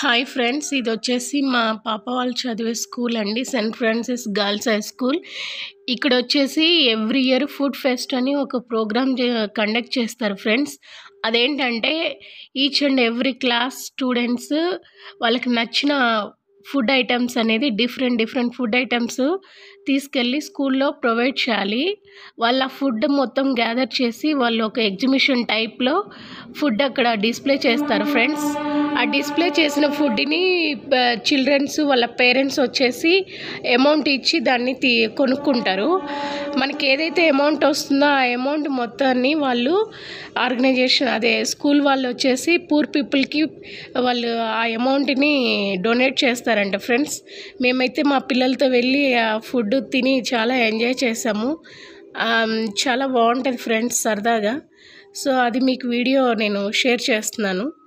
hi friends ఇది వచ్చేసి మా పాప వాళ్ళు చదివే స్కూల్ అండి saint Francis girls high school ఇక్కడ వచ్చేసి ఎవ్రీ ఇయర్ ఫుడ్ ఫెస్ట్ అని ఒక ప్రోగ్రామ్ కండక్ట్ చేస్తారు ఫ్రెండ్స్ అదేంటంటే each and every class students వాళ్ళకి నచ్చిన ఫుడ్ ఐటమ్స్ అనేది డిఫరెంట్ డిఫరెంట్ ఫుడ్ ఐటమ్స్ తీసుకెళ్ళి స్కూల్లో ప్రొవైడ్ చేయాలి వాళ్ళ ఫుడ్ మొత్తం గ్యాదర్ చేసి వాళ్ళు ఒక ఎగ్జిబిషన్ టైప్లో ఫుడ్ అక్కడ డిస్ప్లే చేస్తారు ఫ్రెండ్స్ ఆ డిస్ప్లే చేసిన ఫుడ్ని చిల్డ్రన్స్ వాళ్ళ పేరెంట్స్ వచ్చేసి అమౌంట్ ఇచ్చి దాన్ని తీ కొనుక్కుంటారు మనకి ఏదైతే అమౌంట్ వస్తుందో ఆ అమౌంట్ మొత్తాన్ని వాళ్ళు ఆర్గనైజేషన్ అదే స్కూల్ వాళ్ళు వచ్చేసి పూర్ పీపుల్కి వాళ్ళు ఆ అమౌంట్ని డొనేట్ చేస్తారంట ఫ్రెండ్స్ మేమైతే మా పిల్లలతో వెళ్ళి ఆ ఫుడ్ తిని చాలా ఎంజాయ్ చేసాము చాలా బాగుంటుంది ఫ్రెండ్స్ సరదాగా సో అది మీకు వీడియో నేను షేర్ చేస్తున్నాను